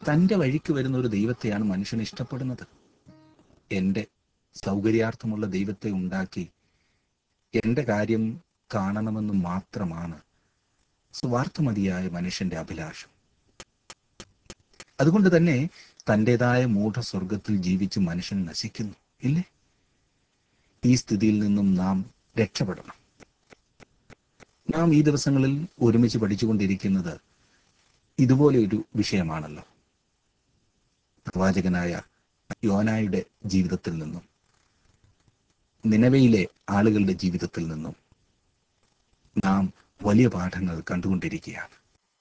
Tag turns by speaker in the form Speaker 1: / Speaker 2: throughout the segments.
Speaker 1: തന്റെ വഴിക്ക് വരുന്ന ഒരു ദൈവത്തെയാണ് മനുഷ്യൻ ഇഷ്ടപ്പെടുന്നത് എൻ്റെ സൗകര്യാർത്ഥമുള്ള ദൈവത്തെ ഉണ്ടാക്കി എൻ്റെ കാര്യം കാണണമെന്ന് മാത്രമാണ് സ്വാർത്ഥമതിയായ മനുഷ്യന്റെ അഭിലാഷം അതുകൊണ്ട് തന്നെ തൻ്റെതായ മൂഢസ്വർഗത്തിൽ ജീവിച്ച് മനുഷ്യൻ നശിക്കുന്നു ഇല്ലേ ഈ സ്ഥിതിയിൽ നിന്നും നാം രക്ഷപ്പെടണം നാം ഈ ദിവസങ്ങളിൽ ഒരുമിച്ച് പഠിച്ചുകൊണ്ടിരിക്കുന്നത് ഇതുപോലെ ഒരു വിഷയമാണല്ലോ പ്രവാചകനായ യോനായുടെ ജീവിതത്തിൽ നിന്നും നിലവയിലെ ആളുകളുടെ ജീവിതത്തിൽ നിന്നും നാം വലിയ പാഠങ്ങൾ കണ്ടുകൊണ്ടിരിക്കുകയാണ്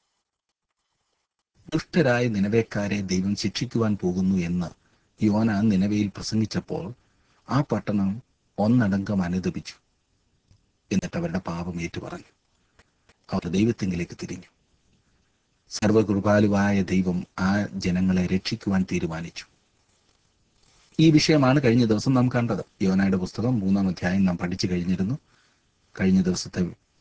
Speaker 1: ദുഷ്ടരായ നിലവേക്കാരെ ദൈവം ശിക്ഷിക്കുവാൻ പോകുന്നു എന്ന് യോന നിലവയിൽ പ്രസംഗിച്ചപ്പോൾ ആ പട്ടണം ഒന്നടങ്കം അനുദപിച്ചു എന്നിട്ട് അവരുടെ പാപം ഏറ്റുപറഞ്ഞു അവർ ദൈവത്തിങ്കിലേക്ക് തിരിഞ്ഞു സർവകൃപാലുവായ ദൈവം ആ ജനങ്ങളെ രക്ഷിക്കുവാൻ തീരുമാനിച്ചു ഈ വിഷയമാണ് കഴിഞ്ഞ ദിവസം നാം കണ്ടത് യോനയുടെ പുസ്തകം മൂന്നാം അധ്യായം നാം പഠിച്ചു കഴിഞ്ഞിരുന്നു കഴിഞ്ഞ ദിവസത്തെ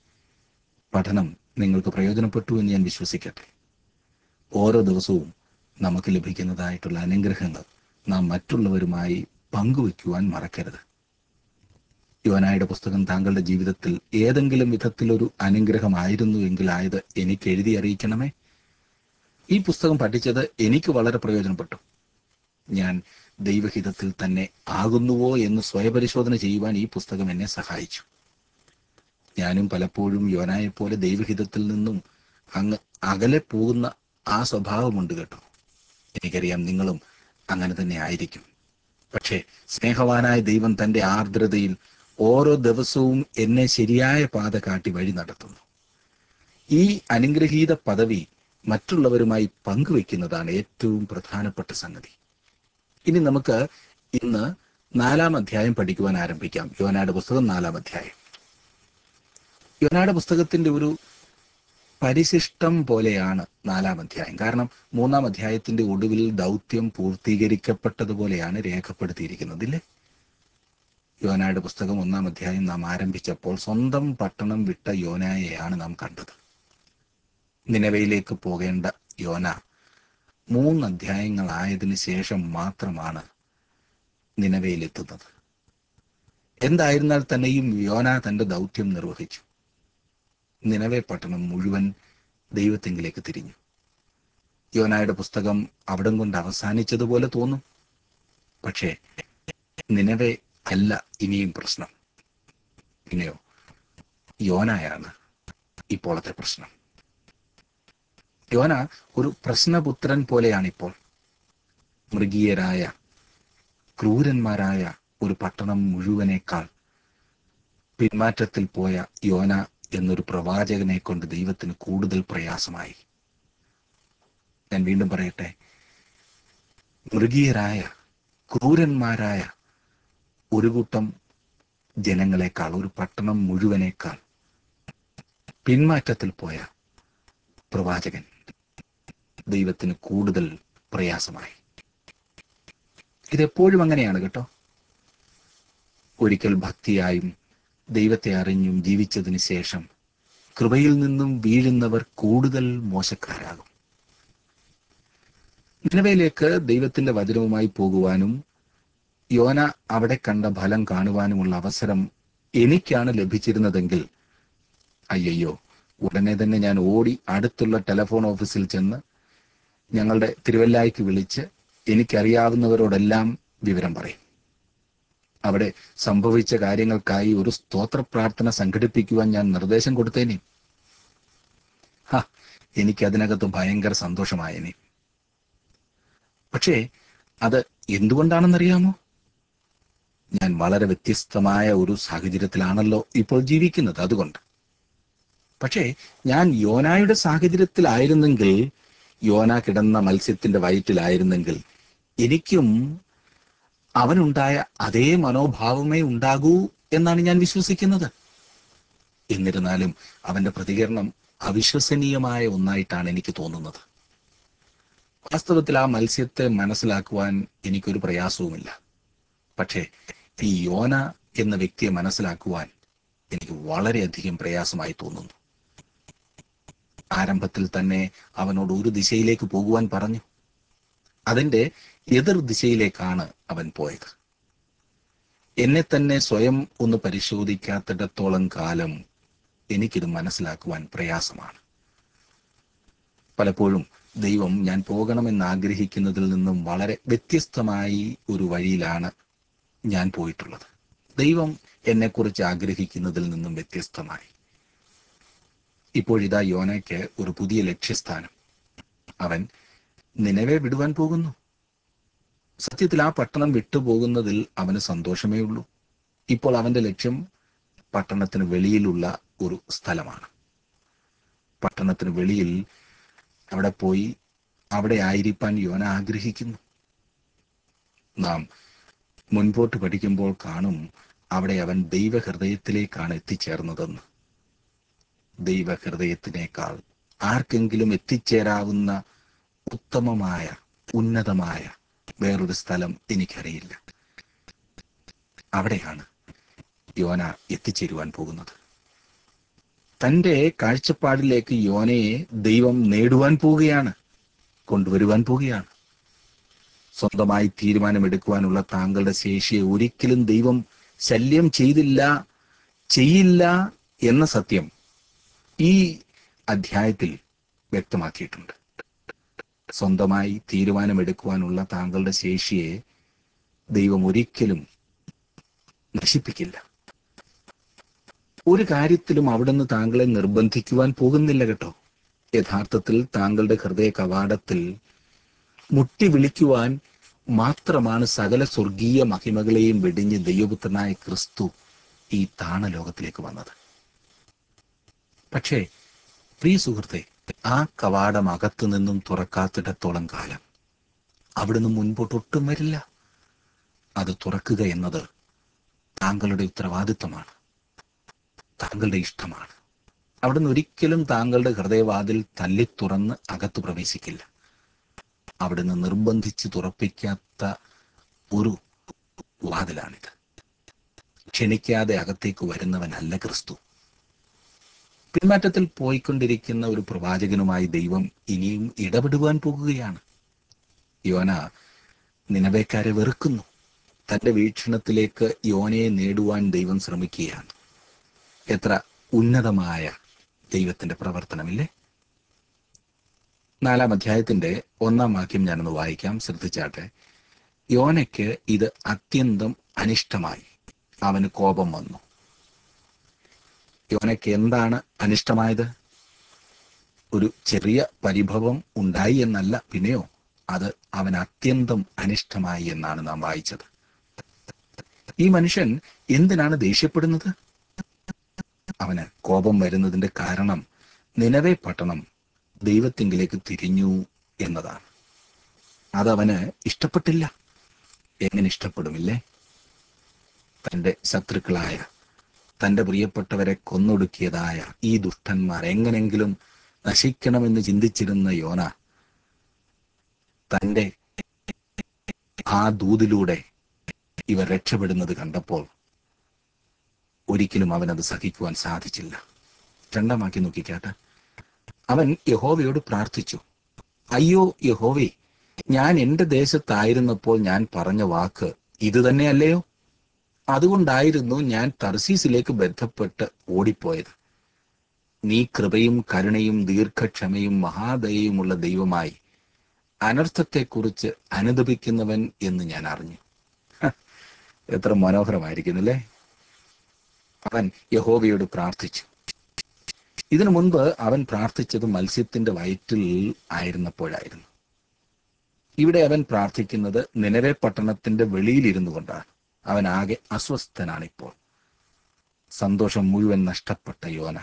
Speaker 1: പഠനം നിങ്ങൾക്ക് പ്രയോജനപ്പെട്ടു എന്ന് ഞാൻ വിശ്വസിക്കട്ടെ ഓരോ ദിവസവും നമുക്ക് ലഭിക്കുന്നതായിട്ടുള്ള അനുഗ്രഹങ്ങൾ നാം മറ്റുള്ളവരുമായി പങ്കുവയ്ക്കുവാൻ മറക്കരുത് യോനായുടെ പുസ്തകം താങ്കളുടെ ജീവിതത്തിൽ ഏതെങ്കിലും വിധത്തിലൊരു അനുഗ്രഹമായിരുന്നു എങ്കിൽ ആയത് എനിക്ക് എഴുതി അറിയിക്കണമേ ഈ പുസ്തകം പഠിച്ചത് എനിക്ക് വളരെ പ്രയോജനപ്പെട്ടു ഞാൻ ദൈവഹിതത്തിൽ തന്നെ ആകുന്നുവോ എന്ന് സ്വയപരിശോധന ചെയ്യുവാൻ ഈ പുസ്തകം എന്നെ സഹായിച്ചു ഞാനും പലപ്പോഴും യോനായെ പോലെ ദൈവഹിതത്തിൽ നിന്നും അങ്ങ് അകലെ പോകുന്ന ആ സ്വഭാവമുണ്ട് കേട്ടോ എനിക്കറിയാം നിങ്ങളും അങ്ങനെ തന്നെ ആയിരിക്കും പക്ഷേ സ്നേഹവാനായ ദൈവം തന്റെ ആർദ്രതയിൽ ഓരോ ദിവസവും എന്നെ ശരിയായ പാത കാട്ടി വഴി നടത്തുന്നു ഈ അനുഗ്രഹീത പദവി മറ്റുള്ളവരുമായി പങ്കുവെക്കുന്നതാണ് ഏറ്റവും പ്രധാനപ്പെട്ട സംഗതി ഇനി നമുക്ക് ഇന്ന് നാലാം അധ്യായം പഠിക്കുവാൻ ആരംഭിക്കാം യോനായുടെ പുസ്തകം നാലാം അധ്യായം യോനായുടെ പുസ്തകത്തിന്റെ ഒരു പരിശിഷ്ടം പോലെയാണ് നാലാം അധ്യായം കാരണം മൂന്നാം അധ്യായത്തിന്റെ ഒടുവിൽ ദൗത്യം പൂർത്തീകരിക്കപ്പെട്ടതുപോലെയാണ് രേഖപ്പെടുത്തിയിരിക്കുന്നത് ഇല്ലേ യോനായുടെ പുസ്തകം ഒന്നാം അധ്യായം നാം ആരംഭിച്ചപ്പോൾ സ്വന്തം പട്ടണം വിട്ട യോനായെയാണ് നാം കണ്ടത് നിലവയിലേക്ക് പോകേണ്ട യോന മൂന്ന് അധ്യായങ്ങളായതിനു ശേഷം മാത്രമാണ് നിലവയിലെത്തുന്നത് എന്തായിരുന്നാൽ തന്നെയും യോന തന്റെ ദൗത്യം നിർവഹിച്ചു നിലവെ പട്ടണം മുഴുവൻ ദൈവത്തെങ്കിലേക്ക് തിരിഞ്ഞു യോനായുടെ പുസ്തകം അവിടം കൊണ്ട് അവസാനിച്ചതുപോലെ തോന്നും പക്ഷേ നിലവെ അല്ല ഇനിയും പ്രശ്നം പിന്നെയോ യോനായാണ് ഇപ്പോഴത്തെ പ്രശ്നം യോന ഒരു പ്രശ്നപുത്രൻ പോലെയാണ് ഇപ്പോൾ മൃഗീയരായ ക്രൂരന്മാരായ ഒരു പട്ടണം മുഴുവനേക്കാൾ പിന്മാറ്റത്തിൽ പോയ യോന എന്നൊരു പ്രവാചകനെ കൊണ്ട് ദൈവത്തിന് കൂടുതൽ പ്രയാസമായി ഞാൻ വീണ്ടും പറയട്ടെ മൃഗീയരായ ക്രൂരന്മാരായ ഒരു കൂട്ടം ജനങ്ങളെക്കാൾ ഒരു പട്ടണം മുഴുവനേക്കാൾ പിന്മാറ്റത്തിൽ പോയ പ്രവാചകൻ ദൈവത്തിന് കൂടുതൽ പ്രയാസമായി ഇതെപ്പോഴും അങ്ങനെയാണ് കേട്ടോ ഒരിക്കൽ ഭക്തിയായും ദൈവത്തെ അറിഞ്ഞും ജീവിച്ചതിന് ശേഷം കൃപയിൽ നിന്നും വീഴുന്നവർ കൂടുതൽ മോശക്കാരാകും നിലവയിലേക്ക് ദൈവത്തിന്റെ വചനവുമായി പോകുവാനും യോന അവിടെ കണ്ട ഫലം കാണുവാനുമുള്ള അവസരം എനിക്കാണ് ലഭിച്ചിരുന്നതെങ്കിൽ അയ്യയ്യോ ഉടനെ തന്നെ ഞാൻ ഓടി അടുത്തുള്ള ടെലിഫോൺ ഓഫീസിൽ ചെന്ന് ഞങ്ങളുടെ തിരുവല്ലായ്ക്ക് വിളിച്ച് എനിക്കറിയാവുന്നവരോടെല്ലാം വിവരം പറയും അവിടെ സംഭവിച്ച കാര്യങ്ങൾക്കായി ഒരു സ്തോത്ര പ്രാർത്ഥന സംഘടിപ്പിക്കുവാൻ ഞാൻ നിർദ്ദേശം കൊടുത്തേനെ ഹാ എനിക്ക് അതിനകത്ത് ഭയങ്കര സന്തോഷമായേനെ പക്ഷേ അത് എന്തുകൊണ്ടാണെന്നറിയാമോ ഞാൻ വളരെ വ്യത്യസ്തമായ ഒരു സാഹചര്യത്തിലാണല്ലോ ഇപ്പോൾ ജീവിക്കുന്നത് അതുകൊണ്ട് പക്ഷേ ഞാൻ യോനായുടെ സാഹചര്യത്തിലായിരുന്നെങ്കിൽ യോന കിടന്ന മത്സ്യത്തിന്റെ വയറ്റിലായിരുന്നെങ്കിൽ എനിക്കും അവനുണ്ടായ അതേ മനോഭാവമേ ഉണ്ടാകൂ എന്നാണ് ഞാൻ വിശ്വസിക്കുന്നത് എന്നിരുന്നാലും അവന്റെ പ്രതികരണം അവിശ്വസനീയമായ ഒന്നായിട്ടാണ് എനിക്ക് തോന്നുന്നത് വാസ്തവത്തിൽ ആ മത്സ്യത്തെ മനസ്സിലാക്കുവാൻ എനിക്കൊരു പ്രയാസവുമില്ല പക്ഷേ ഈ യോന എന്ന വ്യക്തിയെ മനസ്സിലാക്കുവാൻ എനിക്ക് വളരെയധികം പ്രയാസമായി തോന്നുന്നു ആരംഭത്തിൽ തന്നെ അവനോട് ഒരു ദിശയിലേക്ക് പോകുവാൻ പറഞ്ഞു അതിന്റെ എതിർ ദിശയിലേക്കാണ് അവൻ പോയത് എന്നെ തന്നെ സ്വയം ഒന്ന് പരിശോധിക്കാത്തിടത്തോളം കാലം എനിക്കിത് മനസ്സിലാക്കുവാൻ പ്രയാസമാണ് പലപ്പോഴും ദൈവം ഞാൻ പോകണമെന്ന് ആഗ്രഹിക്കുന്നതിൽ നിന്നും വളരെ വ്യത്യസ്തമായി ഒരു വഴിയിലാണ് ഞാൻ പോയിട്ടുള്ളത് ദൈവം എന്നെക്കുറിച്ച് ആഗ്രഹിക്കുന്നതിൽ നിന്നും വ്യത്യസ്തമായി ഇപ്പോഴിതാ യോനയ്ക്ക് ഒരു പുതിയ ലക്ഷ്യസ്ഥാനം അവൻ നിലവെ വിടുവാൻ പോകുന്നു സത്യത്തിൽ ആ പട്ടണം വിട്ടുപോകുന്നതിൽ അവന് സന്തോഷമേ ഉള്ളൂ ഇപ്പോൾ അവന്റെ ലക്ഷ്യം പട്ടണത്തിന് വെളിയിലുള്ള ഒരു സ്ഥലമാണ് പട്ടണത്തിന് വെളിയിൽ അവിടെ പോയി അവിടെ ആയിരിക്കാൻ യോന ആഗ്രഹിക്കുന്നു നാം മുൻപോട്ട് പഠിക്കുമ്പോൾ കാണും അവിടെ അവൻ ദൈവഹൃദയത്തിലേക്കാണ് എത്തിച്ചേർന്നതെന്ന് ദൈവഹൃദയത്തിനേക്കാൾ ആർക്കെങ്കിലും എത്തിച്ചേരാവുന്ന ഉത്തമമായ ഉന്നതമായ വേറൊരു സ്ഥലം എനിക്കറിയില്ല അവിടെയാണ് യോന എത്തിച്ചേരുവാൻ പോകുന്നത് തന്റെ കാഴ്ചപ്പാടിലേക്ക് യോനയെ ദൈവം നേടുവാൻ പോവുകയാണ് കൊണ്ടുവരുവാൻ പോവുകയാണ് സ്വന്തമായി തീരുമാനമെടുക്കുവാനുള്ള താങ്കളുടെ ശേഷിയെ ഒരിക്കലും ദൈവം ശല്യം ചെയ്തില്ല ചെയ്യില്ല എന്ന സത്യം ഈ അധ്യായത്തിൽ വ്യക്തമാക്കിയിട്ടുണ്ട് സ്വന്തമായി തീരുമാനമെടുക്കുവാനുള്ള താങ്കളുടെ ശേഷിയെ ദൈവം ഒരിക്കലും നശിപ്പിക്കില്ല ഒരു കാര്യത്തിലും അവിടുന്ന് താങ്കളെ നിർബന്ധിക്കുവാൻ പോകുന്നില്ല കേട്ടോ യഥാർത്ഥത്തിൽ താങ്കളുടെ ഹൃദയ കവാടത്തിൽ മുട്ടി വിളിക്കുവാൻ മാത്രമാണ് സകല സ്വർഗീയ മഹിമകളെയും വെടിഞ്ഞ് ദൈവപുത്രനായ ക്രിസ്തു ഈ താണലോകത്തിലേക്ക് വന്നത് പക്ഷേ പ്രിയ സുഹൃത്തെ ആ കവാടം അകത്തു നിന്നും തുറക്കാത്തിടത്തോളം കാലം അവിടുന്ന് മുൻപോട്ട് ഒട്ടും വരില്ല അത് തുറക്കുക എന്നത് താങ്കളുടെ ഉത്തരവാദിത്വമാണ് താങ്കളുടെ ഇഷ്ടമാണ് അവിടുന്ന് ഒരിക്കലും താങ്കളുടെ ഹൃദയവാതിൽ തല്ലി തുറന്ന് അകത്ത് പ്രവേശിക്കില്ല അവിടുന്ന് നിർബന്ധിച്ച് തുറപ്പിക്കാത്ത ഒരു വാതിലാണിത് ക്ഷണിക്കാതെ അകത്തേക്ക് വരുന്നവനല്ല ക്രിസ്തു പിന്മാറ്റത്തിൽ പോയിക്കൊണ്ടിരിക്കുന്ന ഒരു പ്രവാചകനുമായി ദൈവം ഇനിയും ഇടപെടുവാൻ പോകുകയാണ് യോന നിലവേക്കാരെ വെറുക്കുന്നു തന്റെ വീക്ഷണത്തിലേക്ക് യോനയെ നേടുവാൻ ദൈവം ശ്രമിക്കുകയാണ് എത്ര ഉന്നതമായ ദൈവത്തിന്റെ പ്രവർത്തനമില്ലേ നാലാം അധ്യായത്തിന്റെ ഒന്നാം വാക്യം ഞാനൊന്ന് വായിക്കാം ശ്രദ്ധിച്ചാട്ടെ യോനയ്ക്ക് ഇത് അത്യന്തം അനിഷ്ടമായി അവന് കോപം വന്നു യോനയ്ക്ക് എന്താണ് അനിഷ്ടമായത് ഒരു ചെറിയ പരിഭവം ഉണ്ടായി എന്നല്ല പിന്നെയോ അത് അവൻ അത്യന്തം അനിഷ്ടമായി എന്നാണ് നാം വായിച്ചത് ഈ മനുഷ്യൻ എന്തിനാണ് ദേഷ്യപ്പെടുന്നത് അവന് കോപം വരുന്നതിന്റെ കാരണം നിലവേ പട്ടണം ദൈവത്തിങ്കിലേക്ക് തിരിഞ്ഞു എന്നതാണ് അതവന് ഇഷ്ടപ്പെട്ടില്ല എങ്ങനെ ഇഷ്ടപ്പെടുമില്ലേ തന്റെ ശത്രുക്കളായ തന്റെ പ്രിയപ്പെട്ടവരെ കൊന്നൊടുക്കിയതായ ഈ ദുഷ്ടന്മാർ എങ്ങനെങ്കിലും നശിക്കണമെന്ന് ചിന്തിച്ചിരുന്ന യോന തന്റെ ആ ദൂതിലൂടെ ഇവർ രക്ഷപ്പെടുന്നത് കണ്ടപ്പോൾ ഒരിക്കലും അവനത് സഹിക്കുവാൻ സാധിച്ചില്ല രണ്ടാം വാക്യം നോക്കിക്കാട്ടെ അവൻ യഹോവയോട് പ്രാർത്ഥിച്ചു അയ്യോ യഹോവേ ഞാൻ എന്റെ ദേശത്തായിരുന്നപ്പോൾ ഞാൻ പറഞ്ഞ വാക്ക് ഇത് തന്നെയല്ലയോ അതുകൊണ്ടായിരുന്നു ഞാൻ തർസീസിലേക്ക് ബന്ധപ്പെട്ട് ഓടിപ്പോയത് നീ കൃപയും കരുണയും ദീർഘക്ഷമയും മഹാദയയുമുള്ള ദൈവമായി അനർത്ഥത്തെക്കുറിച്ച് അനുദപിക്കുന്നവൻ എന്ന് ഞാൻ അറിഞ്ഞു ഹ, എത്ര മനോഹരമായിരിക്കുന്നില്ലേ അവൻ യഹോവയോട് പ്രാർത്ഥിച്ചു ഇതിനു മുൻപ് അവൻ പ്രാർത്ഥിച്ചത് മത്സ്യത്തിന്റെ വയറ്റിൽ ആയിരുന്നപ്പോഴായിരുന്നു ഇവിടെ അവൻ പ്രാർത്ഥിക്കുന്നത് നിലവെ പട്ടണത്തിന്റെ വെളിയിലിരുന്നു കൊണ്ടാണ് അവൻ ആകെ അസ്വസ്ഥനാണിപ്പോൾ സന്തോഷം മുഴുവൻ നഷ്ടപ്പെട്ട യോന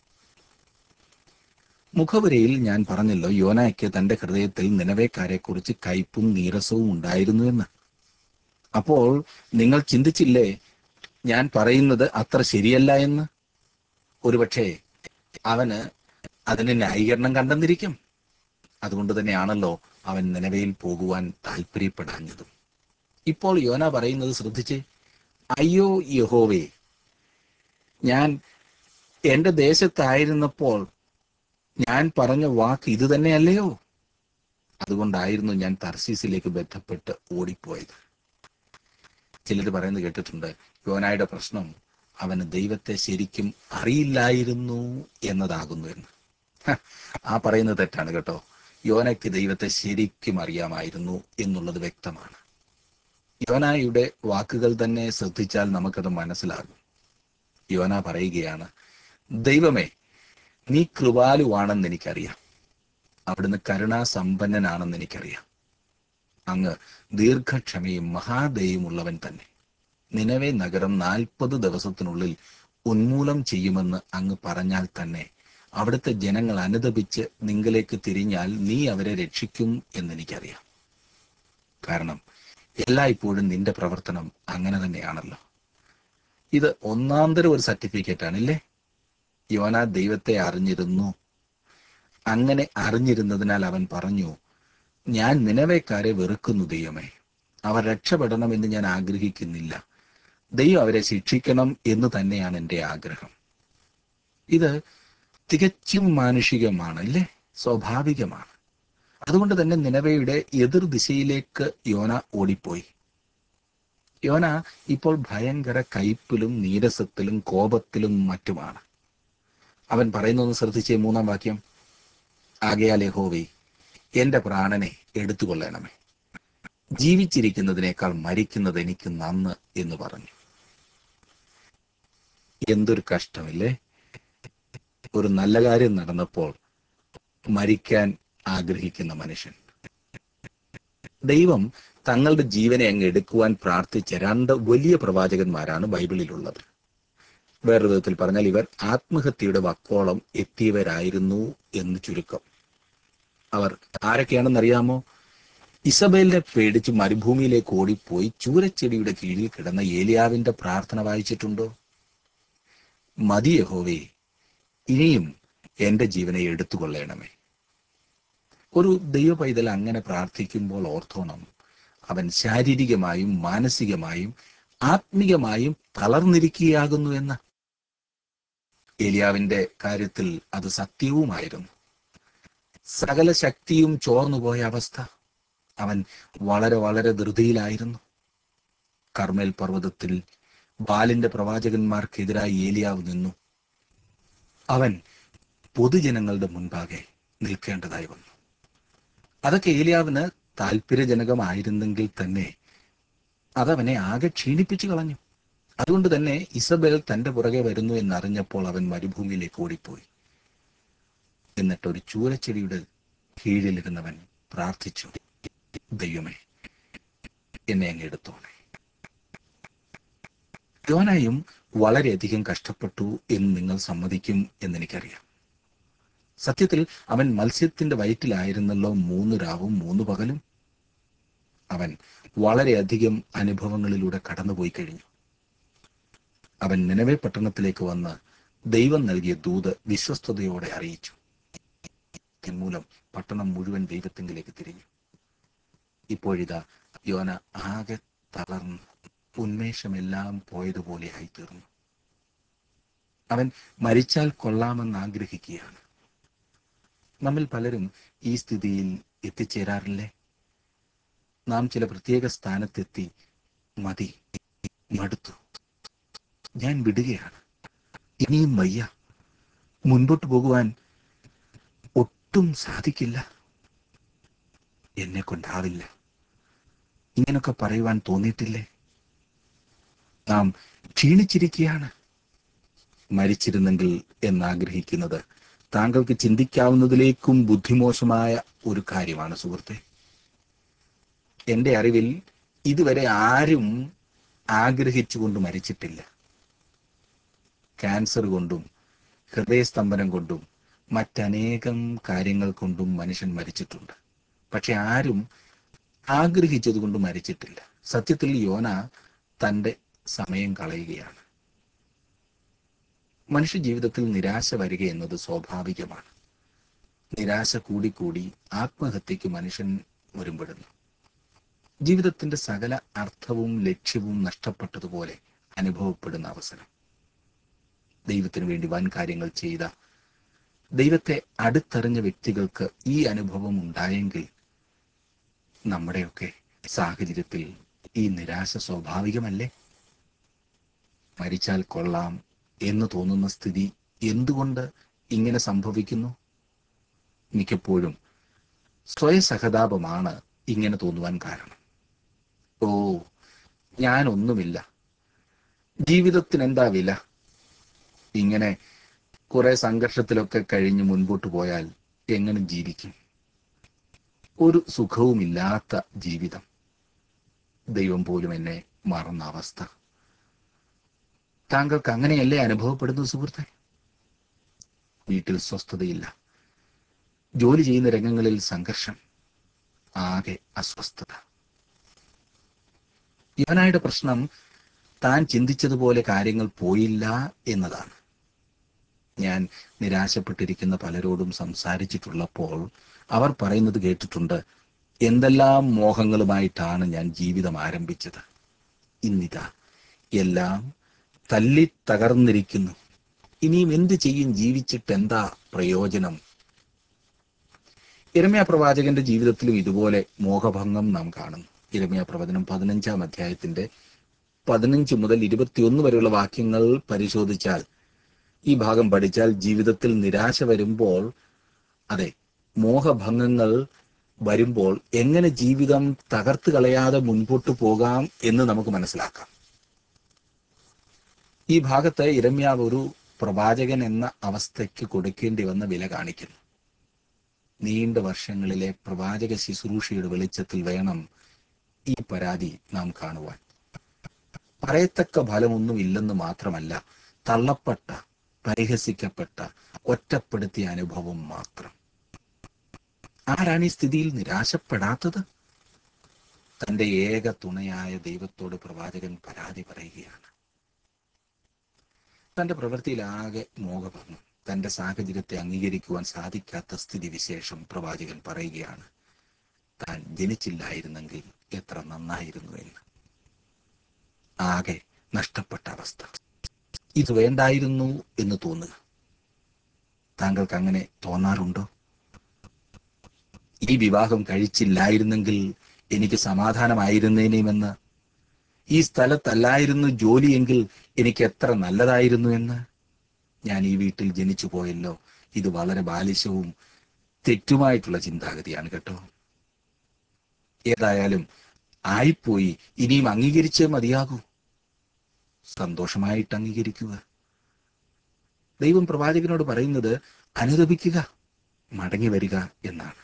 Speaker 1: മുഖവരയിൽ ഞാൻ പറഞ്ഞല്ലോ യോനയ്ക്ക് തന്റെ ഹൃദയത്തിൽ നിലവേക്കാരെക്കുറിച്ച് കയ്പും നീരസവും ഉണ്ടായിരുന്നു എന്ന് അപ്പോൾ നിങ്ങൾ ചിന്തിച്ചില്ലേ ഞാൻ പറയുന്നത് അത്ര ശരിയല്ല എന്ന് ഒരുപക്ഷെ അവന് അതിന് ന്യായീകരണം കണ്ടെന്നിരിക്കും അതുകൊണ്ട് തന്നെയാണല്ലോ അവൻ നിലവയിൽ പോകുവാൻ താല്പര്യപ്പെടാഞ്ഞതും ഇപ്പോൾ യോന പറയുന്നത് ശ്രദ്ധിച്ച് അയ്യോ യഹോവേ ഞാൻ എന്റെ ദേശത്തായിരുന്നപ്പോൾ ഞാൻ പറഞ്ഞ വാക്ക് ഇത് തന്നെയല്ലയോ അതുകൊണ്ടായിരുന്നു ഞാൻ തർസീസിലേക്ക് ബന്ധപ്പെട്ട് ഓടിപ്പോയത് ചിലർ പറയുന്നത് കേട്ടിട്ടുണ്ട് യോനായുടെ പ്രശ്നം അവന് ദൈവത്തെ ശരിക്കും അറിയില്ലായിരുന്നു എന്നതാകുന്നു എന്ന് ഹ, ആ പറയുന്നത് തെറ്റാണ് കേട്ടോ യോനയ്ക്ക് ദൈവത്തെ ശരിക്കും അറിയാമായിരുന്നു എന്നുള്ളത് വ്യക്തമാണ് യോനായുടെ വാക്കുകൾ തന്നെ ശ്രദ്ധിച്ചാൽ നമുക്കത് മനസ്സിലാകും യോന പറയുകയാണ് ദൈവമേ നീ കൃപാലുവാണെന്ന് എനിക്കറിയാം അവിടുന്ന് കരുണാസമ്പന്നനാണെന്ന് എനിക്കറിയാം അങ്ങ് ദീർഘക്ഷമയും മഹാദയുമുള്ളവൻ തന്നെ നിലവെ നഗരം നാൽപ്പത് ദിവസത്തിനുള്ളിൽ ഉന്മൂലം ചെയ്യുമെന്ന് അങ്ങ് പറഞ്ഞാൽ തന്നെ അവിടുത്തെ ജനങ്ങൾ അനുദപിച്ച് നിങ്ങളിലേക്ക് തിരിഞ്ഞാൽ നീ അവരെ രക്ഷിക്കും എന്നെനിക്കറിയാം കാരണം എല്ലായ്പ്പോഴും നിന്റെ പ്രവർത്തനം അങ്ങനെ തന്നെയാണല്ലോ ഇത് ഒന്നാം തരം ഒരു സർട്ടിഫിക്കറ്റ് ആണല്ലേ യോന ദൈവത്തെ അറിഞ്ഞിരുന്നു അങ്ങനെ അറിഞ്ഞിരുന്നതിനാൽ അവൻ പറഞ്ഞു ഞാൻ നിലവേക്കാരെ വെറുക്കുന്നു ദൈവമേ അവർ രക്ഷപ്പെടണമെന്ന് ഞാൻ ആഗ്രഹിക്കുന്നില്ല ദൈവം അവരെ ശിക്ഷിക്കണം എന്ന് തന്നെയാണ് എൻ്റെ ആഗ്രഹം ഇത് തികച്ചും മാനുഷികമാണ് അല്ലേ സ്വാഭാവികമാണ് അതുകൊണ്ട് തന്നെ നിലവയുടെ എതിർ ദിശയിലേക്ക് യോന ഓടിപ്പോയി യോന ഇപ്പോൾ ഭയങ്കര കയ്പിലും നീരസത്തിലും കോപത്തിലും മറ്റുമാണ് അവൻ പറയുന്നൊന്ന് ശ്രദ്ധിച്ചേ മൂന്നാം വാക്യം ആകയാൽ യഹോവേ എന്റെ പ്രാണനെ എടുത്തുകൊള്ളണമേ ജീവിച്ചിരിക്കുന്നതിനേക്കാൾ മരിക്കുന്നത് എനിക്ക് നന്ന് എന്ന് പറഞ്ഞു എന്തൊരു കഷ്ടമില്ലേ ഒരു നല്ല കാര്യം നടന്നപ്പോൾ മരിക്കാൻ ആഗ്രഹിക്കുന്ന മനുഷ്യൻ ദൈവം തങ്ങളുടെ ജീവനെ അങ്ങ് എടുക്കുവാൻ പ്രാർത്ഥിച്ച രണ്ട് വലിയ പ്രവാചകന്മാരാണ് ബൈബിളിലുള്ളത് വേറൊരു വിധത്തിൽ പറഞ്ഞാൽ ഇവർ ആത്മഹത്യയുടെ വക്കോളം എത്തിയവരായിരുന്നു എന്ന് ചുരുക്കം അവർ ആരൊക്കെയാണെന്നറിയാമോ ഇസബേലിനെ പേടിച്ച് മരുഭൂമിയിലേക്ക് ഓടിപ്പോയി ചൂരച്ചെടിയുടെ കീഴിൽ കിടന്ന ഏലിയാവിന്റെ പ്രാർത്ഥന വായിച്ചിട്ടുണ്ടോ മതി യഹോവേ ഇനിയും എന്റെ ജീവനെ എടുത്തുകൊള്ളണമേ ഒരു ദൈവ പൈതൽ അങ്ങനെ പ്രാർത്ഥിക്കുമ്പോൾ ഓർത്തോണം അവൻ ശാരീരികമായും മാനസികമായും ആത്മികമായും തളർന്നിരിക്കുകയാകുന്നു എന്ന് ഏലിയാവിന്റെ കാര്യത്തിൽ അത് സത്യവുമായിരുന്നു സകല ശക്തിയും ചോർന്നുപോയ അവസ്ഥ അവൻ വളരെ വളരെ ധൃതിയിലായിരുന്നു കർമ്മേൽ പർവ്വതത്തിൽ ബാലിന്റെ പ്രവാചകന്മാർക്കെതിരായി ഏലിയാവ് നിന്നു അവൻ പൊതുജനങ്ങളുടെ മുൻപാകെ നിൽക്കേണ്ടതായി വന്നു അതൊക്കെ ഏലിയാവിന് താല്പര്യജനകമായിരുന്നെങ്കിൽ തന്നെ അതവനെ ആകെ ക്ഷീണിപ്പിച്ചു കളഞ്ഞു അതുകൊണ്ട് തന്നെ ഇസബേൽ തന്റെ പുറകെ വരുന്നു എന്നറിഞ്ഞപ്പോൾ അവൻ മരുഭൂമിയിലേക്ക് ഓടിപ്പോയി എന്നിട്ട് ഒരു ചൂരച്ചെടിയുടെ കീഴിലിരുന്നവൻ പ്രാർത്ഥിച്ചു ദൈവമേ എന്നെ അങ്ങ് എടുത്തോണേ യോനായും വളരെയധികം കഷ്ടപ്പെട്ടു എന്ന് നിങ്ങൾ സമ്മതിക്കും എന്നെനിക്കറിയാം സത്യത്തിൽ അവൻ മത്സ്യത്തിന്റെ വയറ്റിലായിരുന്നല്ലോ മൂന്ന് രാവും മൂന്ന് പകലും അവൻ വളരെയധികം അനുഭവങ്ങളിലൂടെ കടന്നുപോയി കഴിഞ്ഞു അവൻ നിലവേ പട്ടണത്തിലേക്ക് വന്ന് ദൈവം നൽകിയ ദൂത് വിശ്വസ്തയോടെ അറിയിച്ചു മൂലം പട്ടണം മുഴുവൻ ദൈവത്തിങ്കിലേക്ക് തിരിഞ്ഞു ഇപ്പോഴിതാ യോന ആകെ തളർന്ന് ഉന്മേഷമെല്ലാം പോയതുപോലെയായി തീർന്നു അവൻ മരിച്ചാൽ കൊള്ളാമെന്ന് ആഗ്രഹിക്കുകയാണ് നമ്മിൽ പലരും ഈ സ്ഥിതിയിൽ എത്തിച്ചേരാറില്ലേ നാം ചില പ്രത്യേക സ്ഥാനത്തെത്തി മതി മടുത്തു ഞാൻ വിടുകയാണ് ഇനിയും വയ്യ മുൻപോട്ട് പോകുവാൻ ഒട്ടും സാധിക്കില്ല എന്നെ കൊണ്ടാവില്ല ഇങ്ങനൊക്കെ പറയുവാൻ തോന്നിയിട്ടില്ലേ നാം ക്ഷീണിച്ചിരിക്കുകയാണ് മരിച്ചിരുന്നെങ്കിൽ എന്നാഗ്രഹിക്കുന്നത് താങ്കൾക്ക് ചിന്തിക്കാവുന്നതിലേക്കും ബുദ്ധിമോശമായ ഒരു കാര്യമാണ് സുഹൃത്തെ എന്റെ അറിവിൽ ഇതുവരെ ആരും ആഗ്രഹിച്ചുകൊണ്ട് മരിച്ചിട്ടില്ല ക്യാൻസർ കൊണ്ടും ഹൃദയസ്തംഭനം കൊണ്ടും മറ്റനേകം കാര്യങ്ങൾ കൊണ്ടും മനുഷ്യൻ മരിച്ചിട്ടുണ്ട് പക്ഷെ ആരും ആഗ്രഹിച്ചത് കൊണ്ട് മരിച്ചിട്ടില്ല സത്യത്തിൽ യോന തൻ്റെ സമയം കളയുകയാണ് മനുഷ്യ ജീവിതത്തിൽ നിരാശ വരിക എന്നത് സ്വാഭാവികമാണ് നിരാശ കൂടിക്കൂടി ആത്മഹത്യക്ക് മനുഷ്യൻ ഒരുമ്പെടുന്നു ജീവിതത്തിന്റെ സകല അർത്ഥവും ലക്ഷ്യവും നഷ്ടപ്പെട്ടതുപോലെ അനുഭവപ്പെടുന്ന അവസരം ദൈവത്തിനു വേണ്ടി വൻ കാര്യങ്ങൾ ചെയ്ത ദൈവത്തെ അടുത്തറിഞ്ഞ വ്യക്തികൾക്ക് ഈ അനുഭവം ഉണ്ടായെങ്കിൽ നമ്മുടെയൊക്കെ സാഹചര്യത്തിൽ ഈ നിരാശ സ്വാഭാവികമല്ലേ മരിച്ചാൽ കൊള്ളാം എന്ന് തോന്നുന്ന സ്ഥിതി എന്തുകൊണ്ട് ഇങ്ങനെ സംഭവിക്കുന്നു മിക്കപ്പോഴും സ്വയസഹതാപമാണ് ഇങ്ങനെ തോന്നുവാൻ കാരണം ഓ ഞാനൊന്നുമില്ല ജീവിതത്തിന് എന്താ വില ഇങ്ങനെ കുറെ സംഘർഷത്തിലൊക്കെ കഴിഞ്ഞ് മുൻപോട്ട് പോയാൽ എങ്ങനെ ജീവിക്കും ഒരു സുഖവുമില്ലാത്ത ജീവിതം ദൈവം പോലും എന്നെ മറന്ന അവസ്ഥ താങ്കൾക്ക് അങ്ങനെയല്ലേ അനുഭവപ്പെടുന്നു സുഹൃത്തെ വീട്ടിൽ സ്വസ്ഥതയില്ല ജോലി ചെയ്യുന്ന രംഗങ്ങളിൽ സംഘർഷം ആകെ അസ്വസ്ഥത ഇവനായുടെ പ്രശ്നം താൻ ചിന്തിച്ചതുപോലെ കാര്യങ്ങൾ പോയില്ല എന്നതാണ് ഞാൻ നിരാശപ്പെട്ടിരിക്കുന്ന പലരോടും സംസാരിച്ചിട്ടുള്ളപ്പോൾ അവർ പറയുന്നത് കേട്ടിട്ടുണ്ട് എന്തെല്ലാം മോഹങ്ങളുമായിട്ടാണ് ഞാൻ ജീവിതം ആരംഭിച്ചത് ഇന്നിതാ എല്ലാം തല്ലി തകർന്നിരിക്കുന്നു ഇനിയും എന്ത് ചെയ്യും ജീവിച്ചിട്ട് എന്താ പ്രയോജനം ഇരമ്യ പ്രവാചകന്റെ ജീവിതത്തിലും ഇതുപോലെ മോഹഭംഗം നാം കാണുന്നു ഇരമ്യ പ്രവചനം പതിനഞ്ചാം അധ്യായത്തിന്റെ പതിനഞ്ച് മുതൽ ഇരുപത്തിയൊന്ന് വരെയുള്ള വാക്യങ്ങൾ പരിശോധിച്ചാൽ ഈ ഭാഗം പഠിച്ചാൽ ജീവിതത്തിൽ നിരാശ വരുമ്പോൾ അതെ മോഹഭംഗങ്ങൾ വരുമ്പോൾ എങ്ങനെ ജീവിതം തകർത്ത് കളയാതെ മുൻപോട്ട് പോകാം എന്ന് നമുക്ക് മനസ്സിലാക്കാം ഈ ഭാഗത്ത് ഇരമ്യാവ് ഒരു പ്രവാചകൻ എന്ന അവസ്ഥയ്ക്ക് കൊടുക്കേണ്ടി വന്ന വില കാണിക്കുന്നു നീണ്ട വർഷങ്ങളിലെ പ്രവാചക ശുശ്രൂഷയുടെ വെളിച്ചത്തിൽ വേണം ഈ പരാതി നാം കാണുവാൻ പറയത്തക്ക ഫലമൊന്നും ഇല്ലെന്ന് മാത്രമല്ല തള്ളപ്പെട്ട പരിഹസിക്കപ്പെട്ട ഒറ്റപ്പെടുത്തിയ അനുഭവം മാത്രം ആരാണ് ഈ സ്ഥിതിയിൽ നിരാശപ്പെടാത്തത് തന്റെ ഏക തുണയായ ദൈവത്തോട് പ്രവാചകൻ പരാതി പറയുകയാണ് തന്റെ പ്രവൃത്തിയിലാകെ മോഹഭംഗം തന്റെ സാഹചര്യത്തെ അംഗീകരിക്കുവാൻ സാധിക്കാത്ത സ്ഥിതിവിശേഷം പ്രവാചകൻ പറയുകയാണ് താൻ ജനിച്ചില്ലായിരുന്നെങ്കിൽ എത്ര നന്നായിരുന്നു എന്ന് ആകെ നഷ്ടപ്പെട്ട അവസ്ഥ ഇത് വേണ്ടായിരുന്നു എന്ന് തോന്നുക താങ്കൾക്ക് അങ്ങനെ തോന്നാറുണ്ടോ ഈ വിവാഹം കഴിച്ചില്ലായിരുന്നെങ്കിൽ എനിക്ക് സമാധാനമായിരുന്നേനെയുമെന്ന് ഈ സ്ഥലത്തല്ലായിരുന്നു ജോലിയെങ്കിൽ എനിക്ക് എത്ര നല്ലതായിരുന്നു എന്ന് ഞാൻ ഈ വീട്ടിൽ ജനിച്ചു പോയല്ലോ ഇത് വളരെ ബാലിശവും തെറ്റുമായിട്ടുള്ള ചിന്താഗതിയാണ് കേട്ടോ ഏതായാലും ആയിപ്പോയി ഇനിയും അംഗീകരിച്ചേ മതിയാകൂ സന്തോഷമായിട്ട് അംഗീകരിക്കുക ദൈവം പ്രവാചകനോട് പറയുന്നത് അനുദപിക്കുക മടങ്ങി വരിക എന്നാണ്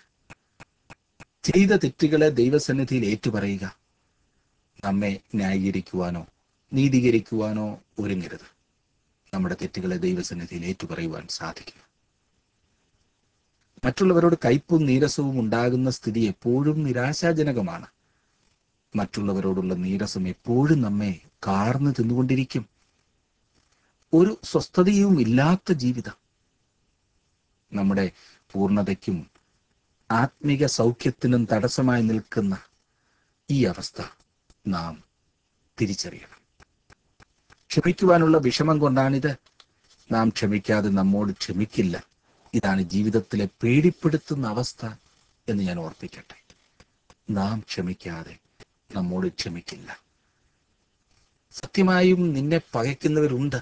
Speaker 1: ചെയ്ത തെറ്റുകളെ ദൈവസന്നിധിയിൽ ഏറ്റുപറയുക നമ്മെ ന്യായീകരിക്കുവാനോ നീതീകരിക്കുവാനോ ഒരുങ്ങരുത് നമ്മുടെ തെറ്റുകളെ ദൈവസന്നിധിയിൽ ഏറ്റുപറയുവാൻ സാധിക്കും മറ്റുള്ളവരോട് കയ്പും നീരസവും ഉണ്ടാകുന്ന സ്ഥിതി എപ്പോഴും നിരാശാജനകമാണ് മറ്റുള്ളവരോടുള്ള നീരസം എപ്പോഴും നമ്മെ കാർന്നു തിന്നുകൊണ്ടിരിക്കും ഒരു സ്വസ്ഥതയും ഇല്ലാത്ത ജീവിതം നമ്മുടെ പൂർണ്ണതയ്ക്കും ആത്മിക സൗഖ്യത്തിനും തടസ്സമായി നിൽക്കുന്ന ഈ അവസ്ഥ നാം തിരിച്ചറിയണം ക്ഷമിക്കുവാനുള്ള വിഷമം കൊണ്ടാണിത് നാം ക്ഷമിക്കാതെ നമ്മോട് ക്ഷമിക്കില്ല ഇതാണ് ജീവിതത്തിലെ പേടിപ്പെടുത്തുന്ന അവസ്ഥ എന്ന് ഞാൻ ഓർപ്പിക്കട്ടെ നാം ക്ഷമിക്കാതെ നമ്മോട് ക്ഷമിക്കില്ല സത്യമായും നിന്നെ പകയ്ക്കുന്നവരുണ്ട്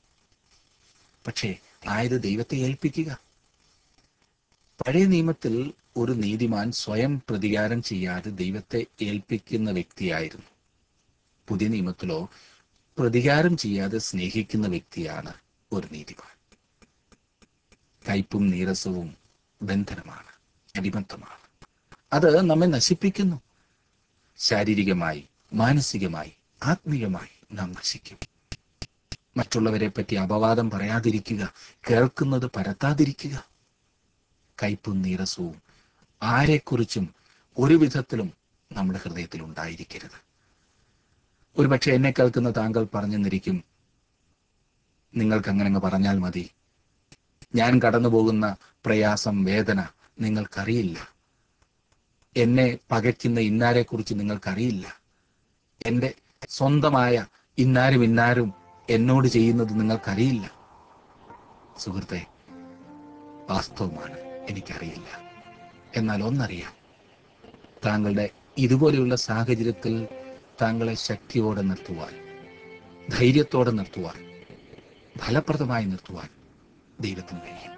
Speaker 1: പക്ഷേ ആയത് ദൈവത്തെ ഏൽപ്പിക്കുക പഴയ നിയമത്തിൽ ഒരു നീതിമാൻ സ്വയം പ്രതികാരം ചെയ്യാതെ ദൈവത്തെ ഏൽപ്പിക്കുന്ന വ്യക്തിയായിരുന്നു പുതിയ നിയമത്തിലോ പ്രതികാരം ചെയ്യാതെ സ്നേഹിക്കുന്ന വ്യക്തിയാണ് ഒരു നീതിമാൻ കയ്പും നീരസവും ബന്ധനമാണ് അടിമത്തമാണ് അത് നമ്മെ നശിപ്പിക്കുന്നു ശാരീരികമായി മാനസികമായി ആത്മീയമായി നാം നശിക്കും മറ്റുള്ളവരെ പറ്റി അപവാദം പറയാതിരിക്കുക കേൾക്കുന്നത് പരത്താതിരിക്കുക കയ്പും നീരസവും ആരെക്കുറിച്ചും ഒരു വിധത്തിലും നമ്മുടെ ഹൃദയത്തിൽ ഉണ്ടായിരിക്കരുത് ഒരുപക്ഷെ എന്നെ കേൾക്കുന്ന താങ്കൾ പറഞ്ഞെന്നിരിക്കും നിങ്ങൾക്ക് അങ്ങനെ അങ്ങ് പറഞ്ഞാൽ മതി ഞാൻ കടന്നു പോകുന്ന പ്രയാസം വേദന നിങ്ങൾക്കറിയില്ല എന്നെ പകയ്ക്കുന്ന ഇന്നാരെ കുറിച്ച് നിങ്ങൾക്കറിയില്ല എൻ്റെ സ്വന്തമായ ഇന്നാരും ഇന്നാരും എന്നോട് ചെയ്യുന്നത് നിങ്ങൾക്കറിയില്ല സുഹൃത്തെ വാസ്തവമാണ് എനിക്കറിയില്ല എന്നാൽ ഒന്നറിയാം താങ്കളുടെ ഇതുപോലെയുള്ള സാഹചര്യത്തിൽ താങ്കളെ ശക്തിയോടെ നിർത്തുവാൻ ധൈര്യത്തോടെ നിർത്തുവാൻ ഫലപ്രദമായി നിർത്തുവാൻ ദൈവത്തിന് കഴിയും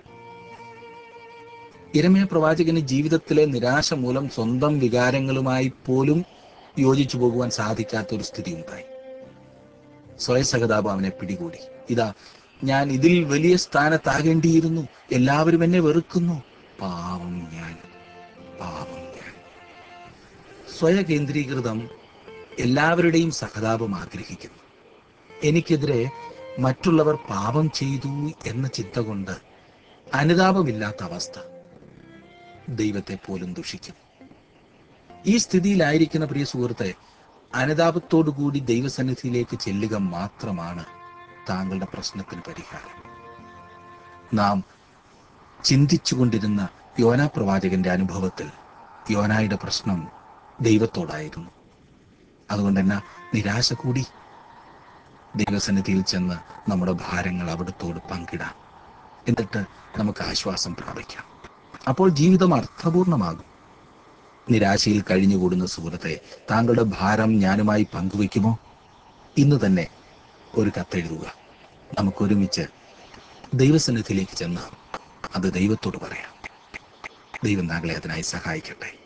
Speaker 1: ഇരമയ പ്രവാചകന് ജീവിതത്തിലെ നിരാശ മൂലം സ്വന്തം വികാരങ്ങളുമായി പോലും യോജിച്ചു പോകുവാൻ സാധിക്കാത്ത ഒരു സ്ഥിതി ഉണ്ടായി സ്വയസഹതാപം അവനെ പിടികൂടി ഇതാ ഞാൻ ഇതിൽ വലിയ സ്ഥാനത്താകേണ്ടിയിരുന്നു എല്ലാവരും എന്നെ വെറുക്കുന്നു പാവം ഞാൻ പാവം ഞാൻ സ്വയകേന്ദ്രീകൃതം എല്ലാവരുടെയും സഹതാപം ആഗ്രഹിക്കുന്നു എനിക്കെതിരെ മറ്റുള്ളവർ പാപം ചെയ്തു എന്ന ചിന്ത കൊണ്ട് അനുതാപമില്ലാത്ത അവസ്ഥ ദൈവത്തെ പോലും ദുഷിക്കുന്നു ഈ സ്ഥിതിയിലായിരിക്കുന്ന പ്രിയ സുഹൃത്തെ അനുതാപത്തോടുകൂടി ദൈവസന്നിധിയിലേക്ക് ചെല്ലുക മാത്രമാണ് താങ്കളുടെ പ്രശ്നത്തിന് പരിഹാരം നാം ചിന്തിച്ചുകൊണ്ടിരുന്ന യോനാ പ്രവാചകന്റെ അനുഭവത്തിൽ യോനായുടെ പ്രശ്നം ദൈവത്തോടായിരുന്നു അതുകൊണ്ട് തന്നെ നിരാശ കൂടി ദൈവസന്നിധിയിൽ ചെന്ന് നമ്മുടെ ഭാരങ്ങൾ അവിടത്തോട് പങ്കിടാം എന്നിട്ട് നമുക്ക് ആശ്വാസം പ്രാപിക്കാം അപ്പോൾ ജീവിതം അർത്ഥപൂർണമാകും നിരാശയിൽ കഴിഞ്ഞുകൂടുന്ന സുഹൃത്തെ താങ്കളുടെ ഭാരം ഞാനുമായി പങ്കുവെക്കുമോ ഇന്ന് തന്നെ ഒരു കത്തെഴുതുക നമുക്കൊരുമിച്ച് ദൈവസന്നിധിയിലേക്ക് ചെന്ന് അത് ദൈവത്തോട് പറയാം ദൈവം താങ്കളെ അതിനായി സഹായിക്കട്ടെ